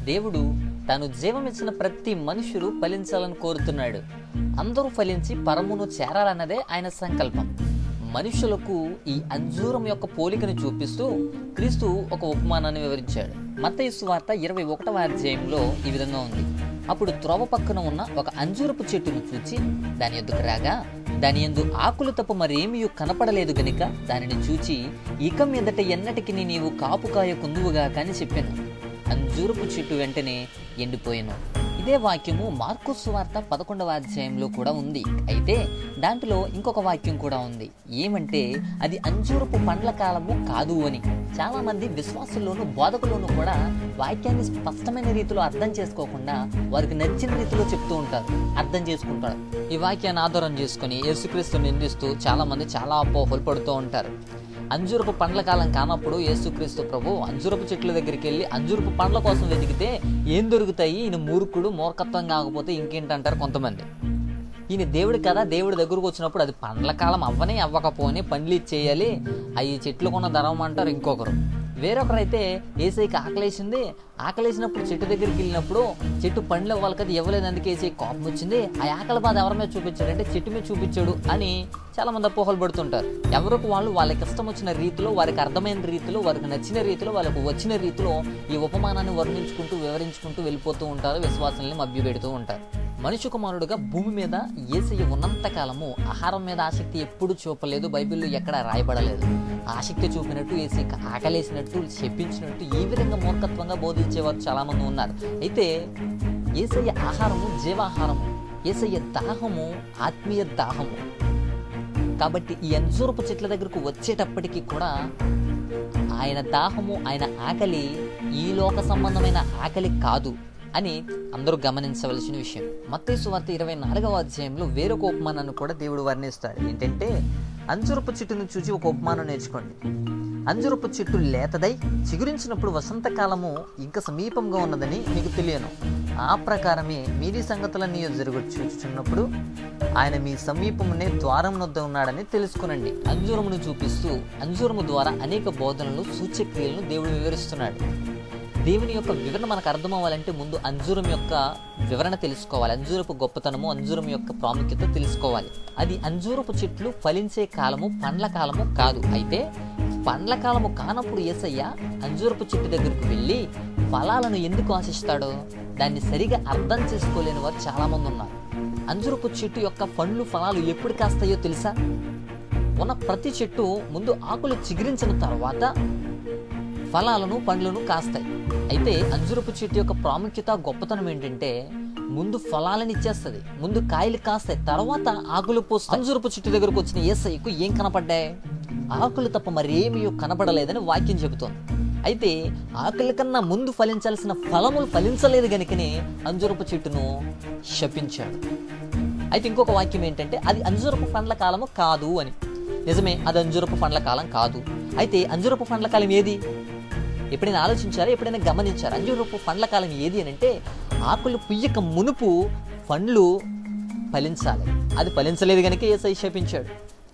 దేవుడు తాను జీవమిచ్చిన ప్రతి మనుషులు ఫలించాలని కోరుతున్నాడు అందరూ ఫలించి పరమును చేరాలన్నదే ఆయన సంకల్పం మనుషులకు ఈ అంజూరం యొక్క పోలికను చూపిస్తూ క్రీస్తు ఒక ఉపమానాన్ని వివరించాడు మత్తయి సువార్త ఇరవై ఒకటవ అధ్యాయంలో ఈ విధంగా ఉంది అప్పుడు త్రోవ పక్కన ఉన్న ఒక అంజూరపు చెట్టును చూచి దాని ఎద్దుకు రాగా దాని ఎందు ఆకులు తప్ప మరేమీ కనపడలేదు గనుక దానిని చూచి ఇక మీదట ఎన్నటికి నీవు కాపు కాయ కుందువుగా కానీ చెప్పాను అంజూరపు చెట్టు వెంటనే ఎండిపోయాను ఇదే వాక్యము మార్కు సువార్త పదకొండవ అధ్యాయంలో కూడా ఉంది అయితే దాంట్లో ఇంకొక వాక్యం కూడా ఉంది ఏమంటే అది అంజూరపు పండ్ల కాలము కాదు అని చాలా మంది విశ్వాసుల్లోనూ బోధకుల్లోనూ కూడా వాక్యాన్ని స్పష్టమైన రీతిలో అర్థం చేసుకోకుండా వారికి నచ్చిన రీతిలో చెప్తూ ఉంటారు అర్థం చేసుకుంటారు ఈ వాక్యాన్ని ఆధారం చేసుకుని యేసుక్రీస్తు నిందిస్తూ చాలా మంది చాలా అపోహలు పడుతూ ఉంటారు అంజూరపు పండ్ల కాలం కానప్పుడు యేసుక్రీస్తు ప్రభు అంజూరపు చెట్ల దగ్గరికి వెళ్ళి అంజూరపు పండ్ల కోసం వెతికితే ఏం దొరుకుతాయి ఈయన మూర్ఖుడు మూర్ఖత్వం కాకపోతే ఇంకేంటంటారు కొంతమంది ఈయన దేవుడు కదా దేవుడి దగ్గరకు వచ్చినప్పుడు అది పండ్ల కాలం అవ్వనే అవ్వకపోని పండ్లు ఇచ్చేయాలి అవి చెట్లు కొన్న ధరం అంటారు ఇంకొకరు వేరొకరైతే ఏసైకి ఆకలేసింది ఆకలేసినప్పుడు చెట్టు దగ్గరికి వెళ్ళినప్పుడు చెట్టు పండ్లు ఇవ్వాలి కదా ఇవ్వలేదు అందుకే ఏసై కోపం వచ్చింది ఆ ఆకలి బాధ ఎవరి మీద చూపించాడు అంటే చెట్టు మీద చూపించాడు అని చాలా మంది అపోహలు పడుతుంటారు ఎవరికి వాళ్ళు వాళ్ళకి ఇష్టం వచ్చిన రీతిలో వారికి అర్థమైన రీతిలో వారికి నచ్చిన రీతిలో వాళ్ళకు వచ్చిన రీతిలో ఈ ఉపమానాన్ని వర్ణించుకుంటూ వివరించుకుంటూ వెళ్ళిపోతూ ఉంటారు విశ్వాసాలని మభ్యపెడుతూ ఉంటారు మనిషి కుమారుడుగా భూమి మీద ఏసయ్య ఉన్నంత కాలము ఆహారం మీద ఆసక్తి ఎప్పుడు చూపలేదు బైబిల్లో ఎక్కడ రాయబడలేదు ఆసక్తి చూపినట్టు ఏసీ ఆకలేసినట్టు చెప్పించినట్టు ఈ విధంగా మూర్ఖత్వంగా బోధించేవారు చాలా మంది ఉన్నారు అయితే ఏసయ్య ఆహారము జీవాహారము ఏసయ్య దాహము ఆత్మీయ దాహము కాబట్టి ఈ అంజూరపు చెట్ల దగ్గరకు వచ్చేటప్పటికి కూడా ఆయన దాహము ఆయన ఆకలి ఈ లోక సంబంధమైన ఆకలి కాదు అని అందరూ గమనించవలసిన విషయం మత్తయి సువార్త ఇరవై నాలుగవ అధ్యాయంలో వేరొక ఉపమానాన్ని కూడా దేవుడు వర్ణిస్తాడు ఏంటంటే అంజురపు చెట్టును చూసి ఒక ఉపమానం నేర్చుకోండి అంజురపు చెట్టు లేతదై చిగురించినప్పుడు వసంతకాలము ఇంకా సమీపంగా ఉన్నదని మీకు తెలియను ఆ ప్రకారమే మీది సంగతులన్నీ జరుగు చూచుచున్నప్పుడు ఆయన మీ సమీపమునే ద్వారం వద్ద ఉన్నాడని తెలుసుకునండి అంజూరమును చూపిస్తూ అంజూరము ద్వారా అనేక బోధనలు సూచ్యక్రియలను దేవుడు వివరిస్తున్నాడు దేవుని యొక్క వివరణ మనకు అర్థం అవ్వాలంటే ముందు అంజూరం యొక్క వివరణ తెలుసుకోవాలి అంజూరపు గొప్పతనము అంజూరం యొక్క ప్రాముఖ్యత తెలుసుకోవాలి అది అంజూరపు చెట్లు ఫలించే కాలము పండ్ల కాలము కాదు అయితే పండ్ల కాలము కానప్పుడు ఏసయ్య అంజూరపు చెట్టు దగ్గరకు వెళ్ళి ఫలాలను ఎందుకు ఆశిస్తాడో దాన్ని సరిగా అర్థం చేసుకోలేని వారు చాలా మంది ఉన్నారు అంజూరపు చెట్టు యొక్క పండ్లు ఫలాలు ఎప్పుడు కాస్తాయో తెలుసా ఉన్న ప్రతి చెట్టు ముందు ఆకులు చిగురించిన తర్వాత ఫలాలను పండ్లను కాస్తాయి అయితే అంజురపు చెట్టు యొక్క ప్రాముఖ్యత గొప్పతనం ఏంటంటే ముందు ఫలాలను ఇచ్చేస్తుంది ముందు కాయలు కాస్తాయి తర్వాత ఆకులు పోస్తాయి అంజురపు చెట్టు దగ్గరకు వచ్చిన ఏసైకు ఏం కనపడ్డాయి ఆకులు తప్ప మరేమీ కనపడలేదని వాక్యం చెబుతోంది అయితే ఆకుల కన్నా ముందు ఫలించాల్సిన ఫలములు ఫలించలేదు గనుకనే అంజురపు చెట్టును శపించాడు అయితే ఇంకొక వాక్యం ఏంటంటే అది అంజురపు పండ్ల కాలము కాదు అని నిజమే అది అంజురపు పండ్ల కాలం కాదు అయితే అంజురపు పండ్ల కాలం ఏది ఎప్పుడైనా ఆలోచించారా ఎప్పుడైనా గమనించారా అంజూరపు పండ్ల కాలం ఏది అని అంటే ఆకులు పుయ్యక మునుపు పండ్లు ఫలించాలి అది ఫలించలేదు కనుక ఏసై శపించాడు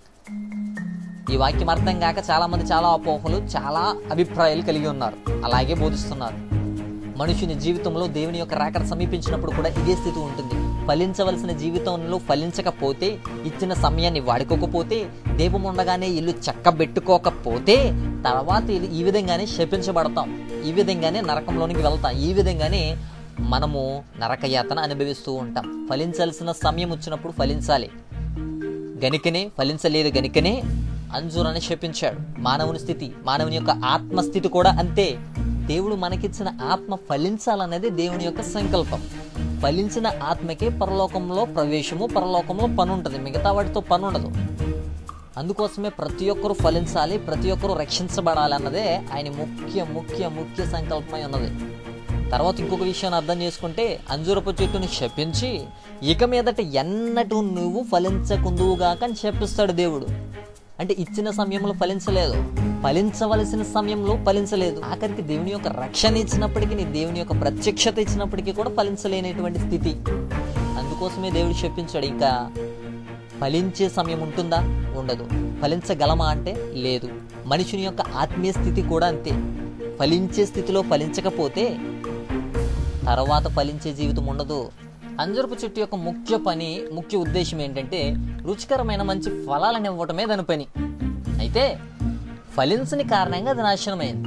ఈ వాక్యం అర్థం కాక చాలా మంది చాలా అపోహలు చాలా అభిప్రాయాలు కలిగి ఉన్నారు అలాగే బోధిస్తున్నారు మనుషుని జీవితంలో దేవుని యొక్క రాకడ సమీపించినప్పుడు కూడా ఇదే స్థితి ఉంటుంది ఫలించవలసిన జీవితంలో ఫలించకపోతే ఇచ్చిన సమయాన్ని వాడుకోకపోతే దీపం ఉండగానే ఇల్లు చక్కబెట్టుకోకపోతే తర్వాత ఇది ఈ విధంగానే శపించబడతాం ఈ విధంగానే నరకంలోనికి వెళ్తాం ఈ విధంగానే మనము నరకయాతన అనుభవిస్తూ ఉంటాం ఫలించాల్సిన సమయం వచ్చినప్పుడు ఫలించాలి గనికనే ఫలించలేదు గనికనే అంజురని శపించాడు మానవుని స్థితి మానవుని యొక్క ఆత్మస్థితి కూడా అంతే దేవుడు మనకిచ్చిన ఆత్మ ఫలించాలనేది దేవుని యొక్క సంకల్పం ఫలించిన ఆత్మకే పరలోకంలో ప్రవేశము పరలోకంలో పని ఉంటుంది మిగతా వాటితో పని ఉండదు అందుకోసమే ప్రతి ఒక్కరూ ఫలించాలి ప్రతి ఒక్కరూ రక్షించబడాలి అన్నదే ఆయన ముఖ్య ముఖ్య ముఖ్య సంకల్పమై ఉన్నది తర్వాత ఇంకొక విషయాన్ని అర్థం చేసుకుంటే అంజూరపు చెట్టుని శపించి ఇక మీదట ఎన్నటూ నువ్వు ఫలించకుందువుగాక అని శపిస్తాడు దేవుడు అంటే ఇచ్చిన సమయంలో ఫలించలేదు ఫలించవలసిన సమయంలో ఫలించలేదు ఆఖరికి దేవుని యొక్క రక్షణ ఇచ్చినప్పటికీ నీ దేవుని యొక్క ప్రత్యక్షత ఇచ్చినప్పటికీ కూడా ఫలించలేనటువంటి స్థితి అందుకోసమే దేవుడు చెప్పించాడు ఇంకా ఫలించే సమయం ఉంటుందా ఉండదు ఫలించగలమా అంటే లేదు మనుషుని యొక్క ఆత్మీయ స్థితి కూడా అంతే ఫలించే స్థితిలో ఫలించకపోతే తర్వాత ఫలించే జీవితం ఉండదు అంజూరపు చెట్టు యొక్క ముఖ్య పని ముఖ్య ఉద్దేశం ఏంటంటే రుచికరమైన మంచి ఫలాలను ఇవ్వటమే దాని పని అయితే ఫలించని కారణంగా అది నాశనమైంది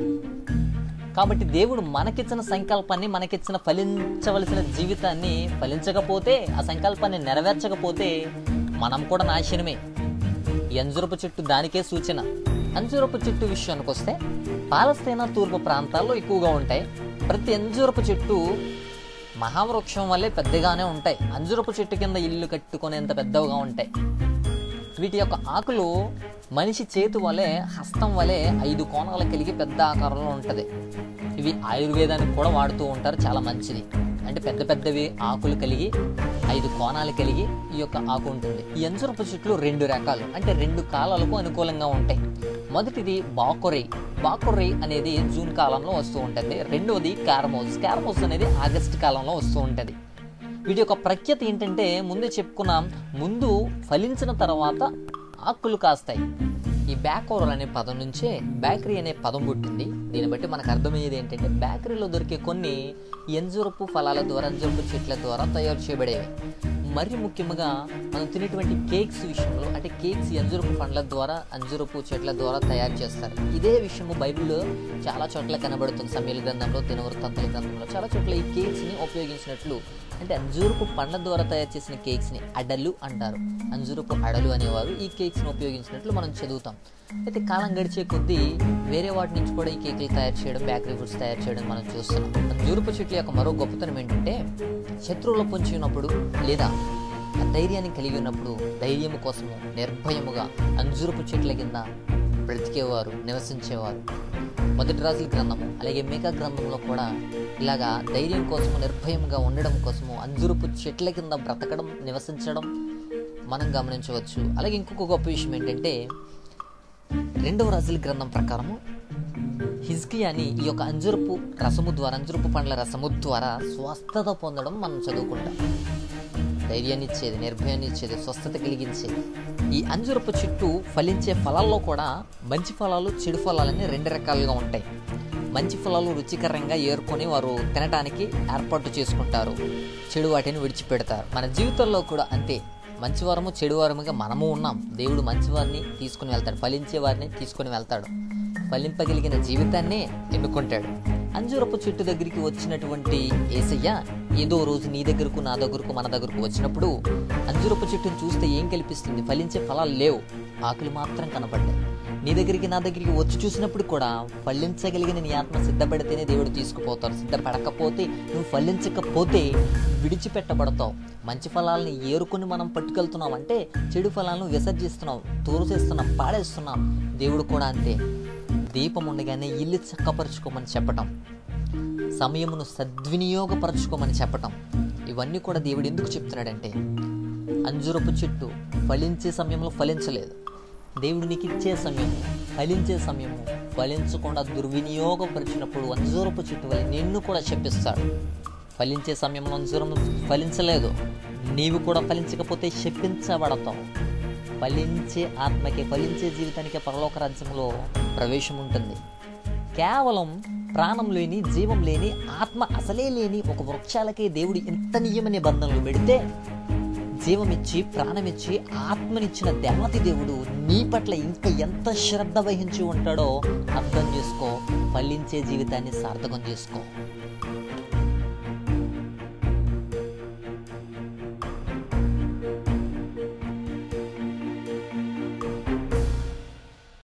కాబట్టి దేవుడు మనకిచ్చిన సంకల్పాన్ని మనకిచ్చిన ఫలించవలసిన జీవితాన్ని ఫలించకపోతే ఆ సంకల్పాన్ని నెరవేర్చకపోతే మనం కూడా నాశనమే ఈ అంజురపు చెట్టు దానికే సూచన అంజురపు చెట్టు విషయానికి వస్తే పాలస్తీనా తూర్పు ప్రాంతాల్లో ఎక్కువగా ఉంటాయి ప్రతి అంజూరపు చెట్టు మహావృక్షం వల్లే పెద్దగానే ఉంటాయి అంజురపు చెట్టు కింద ఇల్లు కట్టుకునేంత పెద్దవిగా ఉంటాయి వీటి యొక్క ఆకులు మనిషి చేతి వలె హస్తం వలె ఐదు కోణాలు కలిగి పెద్ద ఆకారంలో ఉంటుంది ఇవి ఆయుర్వేదానికి కూడా వాడుతూ ఉంటారు చాలా మంచిది అంటే పెద్ద పెద్దవి ఆకులు కలిగి ఐదు కోణాలు కలిగి ఈ యొక్క ఆకు ఉంటుంది ఈ అంజురపు చెట్లు రెండు రకాలు అంటే రెండు కాలాలకు అనుకూలంగా ఉంటాయి మొదటిది బాకొరై బాకొరై అనేది జూన్ కాలంలో వస్తూ ఉంటుంది రెండవది క్యారమోస్ క్యారమోస్ అనేది ఆగస్ట్ కాలంలో వస్తూ ఉంటుంది వీటి యొక్క ప్రఖ్యాతి ఏంటంటే ముందే చెప్పుకున్నాం ముందు ఫలించిన తర్వాత ఆకులు కాస్తాయి ఈ బ్యాకోరల్ అనే పదం నుంచే బేకరీ అనే పదం పుట్టింది దీన్ని బట్టి మనకు అర్థమయ్యేది ఏంటంటే బేకరీలో దొరికే కొన్ని ఎంజురపు ఫలాల ద్వారా అంజురపు చెట్ల ద్వారా తయారు చేయబడేవి మరి ముఖ్యంగా మనం తినేటువంటి కేక్స్ విషయంలో అంటే కేక్స్ అంజురపు పండ్ల ద్వారా అంజురపు చెట్ల ద్వారా తయారు చేస్తారు ఇదే విషయము బైబిల్లో చాలా చోట్ల కనబడుతుంది సమీల గ్రంథంలో దినవృత్తాంతల గ్రంథంలో చాలా చోట్ల ఈ కేక్స్ని ఉపయోగించినట్లు అంటే అంజూరపు పండ్ల ద్వారా తయారు చేసిన కేక్స్ని అడలు అంటారు అంజూరపు అడలు అనేవారు ఈ కేక్స్ని ఉపయోగించినట్లు మనం చదువుతాం అయితే కాలం గడిచే కొద్దీ వేరే వాటి నుంచి కూడా ఈ కేకులు తయారు చేయడం బేకరీ ఫుడ్స్ తయారు చేయడం మనం చూస్తున్నాం అంజూరపు చెట్ల యొక్క మరో గొప్పతనం ఏంటంటే శత్రువుల పొంచి ఉన్నప్పుడు లేదా ధైర్యాన్ని కలిగి ఉన్నప్పుడు ధైర్యం కోసము నిర్భయముగా అంజూరపు చెట్ల కింద బ్రతికేవారు నివసించేవారు మొదటి రాజుల గ్రంథము అలాగే మేకా గ్రంథంలో కూడా ఇలాగా ధైర్యం కోసము నిర్భయంగా ఉండడం కోసము అంజురపు చెట్ల కింద బ్రతకడం నివసించడం మనం గమనించవచ్చు అలాగే ఇంకొక గొప్ప విషయం ఏంటంటే రెండవ రాజుల గ్రంథం ప్రకారము హిజ్కియాని ఈ యొక్క అంజురపు రసము ద్వారా అంజురపు పండ్ల రసము ద్వారా స్వస్థత పొందడం మనం చదువుకుంటాం ధైర్యాన్ని ఇచ్చేది నిర్భయాన్ని ఇచ్చేది స్వస్థత కలిగించేది ఈ అంజురపు చెట్టు ఫలించే ఫలాల్లో కూడా మంచి ఫలాలు చెడు ఫలాలని రెండు రకాలుగా ఉంటాయి మంచి ఫలాలు రుచికరంగా ఏరుకొని వారు తినడానికి ఏర్పాటు చేసుకుంటారు చెడు వాటిని విడిచిపెడతారు మన జీవితంలో కూడా అంతే మంచివారము చెడువారముగా మనము ఉన్నాం దేవుడు మంచివారిని తీసుకుని వెళ్తాడు ఫలించే వారిని తీసుకుని వెళ్తాడు ఫలింపగలిగిన జీవితాన్నే ఎన్నుకుంటాడు అంజూరపు చెట్టు దగ్గరికి వచ్చినటువంటి ఏసయ్య ఏదో రోజు నీ దగ్గరకు నా దగ్గరకు మన దగ్గరకు వచ్చినప్పుడు అంజూరపు చెట్టును చూస్తే ఏం కల్పిస్తుంది ఫలించే ఫలాలు లేవు ఆకులు మాత్రం కనపడ్డాయి నీ దగ్గరికి నా దగ్గరికి వచ్చి చూసినప్పుడు కూడా ఫలించగలిగిన నీ ఆత్మ సిద్ధపడితేనే దేవుడు తీసుకుపోతారు సిద్ధపడకపోతే నువ్వు ఫలించకపోతే విడిచిపెట్టబడతావు మంచి ఫలాలని ఏరుకొని మనం పట్టుకెళ్తున్నాం అంటే చెడు ఫలాలను విసర్జిస్తున్నాం తోసేస్తున్నాం పాడేస్తున్నాం దేవుడు కూడా అంతే దీపం ఉండగానే ఇల్లు చక్కపరుచుకోమని చెప్పటం సమయమును సద్వినియోగపరచుకోమని చెప్పటం ఇవన్నీ కూడా దేవుడు ఎందుకు చెప్తున్నాడంటే అంజురపు చెట్టు ఫలించే సమయంలో ఫలించలేదు దేవుడు నీకు ఇచ్చే సమయము ఫలించే సమయము ఫలించకుండా దుర్వినియోగపరిచినప్పుడు అంజూరపు చెట్టు వల్ల నిన్ను కూడా చెప్పిస్తాడు ఫలించే సమయంలో అంజూరం ఫలించలేదు నీవు కూడా ఫలించకపోతే శపించబడతావు ఫలించే ఆత్మకి ఫలించే జీవితానికి పరలోక రాజ్యంలో ప్రవేశం ఉంటుంది కేవలం ప్రాణం లేని జీవం లేని ఆత్మ అసలే లేని ఒక వృక్షాలకే దేవుడు ఇంత నియమ నిబంధనలు పెడితే జీవమిచ్చి ప్రాణమిచ్చి ఆత్మనిచ్చిన దేవతి దేవుడు నీ పట్ల ఇంకా ఎంత శ్రద్ధ వహించి ఉంటాడో అర్థం చేసుకో ఫలించే జీవితాన్ని సార్థకం చేసుకో